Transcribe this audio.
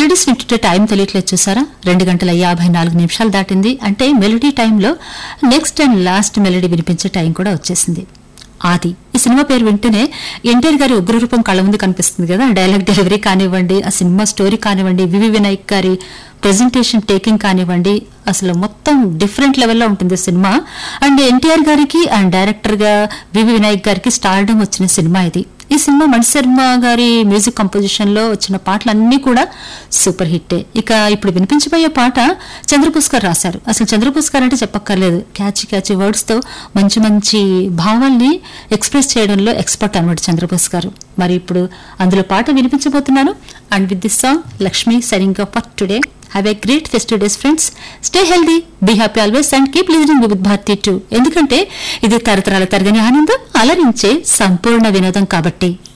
melodies వింటుంటే time తెలియట్లేదు చూసారా రెండు గంటల యాభై నాలుగు నిమిషాలు దాటింది అంటే మెలడీ టైంలో నెక్స్ట్ అండ్ లాస్ట్ మెలడీ వినిపించే టైం కూడా వచ్చేసింది ఆది ఈ సినిమా పేరు వింటేనే ఎన్టీఆర్ గారి ఉగ్రరూపం కళ్ళ ముందు కనిపిస్తుంది కదా డైలాగ్ డెలివరీ కానివ్వండి ఆ సినిమా స్టోరీ కానివ్వండి వివి వినాయక్ గారి ప్రెజెంటేషన్ టేకింగ్ కానివ్వండి అసలు మొత్తం డిఫరెంట్ లెవెల్లో ఉంటుంది సినిమా అండ్ ఎన్టీఆర్ గారికి అండ్ డైరెక్టర్ గా వివి వినాయక్ గారికి స్టార్డమ్ వచ్చిన సినిమా ఇది ఈ సినిమా మణిశర్మ గారి మ్యూజిక్ కంపోజిషన్ లో వచ్చిన పాటలన్నీ కూడా సూపర్ హిట్టే ఇక ఇప్పుడు వినిపించబోయే పాట చంద్రబోస్ గారు రాశారు అసలు చంద్రబోస్ గారు అంటే చెప్పక్కర్లేదు క్యాచీ క్యాచీ వర్డ్స్ తో మంచి మంచి భావాల్ని ఎక్స్ప్రెస్ చేయడంలో ఎక్స్పర్ట్ అనమాట చంద్రబోస్ గారు మరి ఇప్పుడు అందులో పాట వినిపించబోతున్నాను and with this song Lakshmi signing for today have a great festive days friends stay healthy be happy always and keep listening with Bharathi too ఎందుకంటే ఇది తరతరాల తరగని ఆనందం అలరించే సంపూర్ణ వినోదం కాబట్టి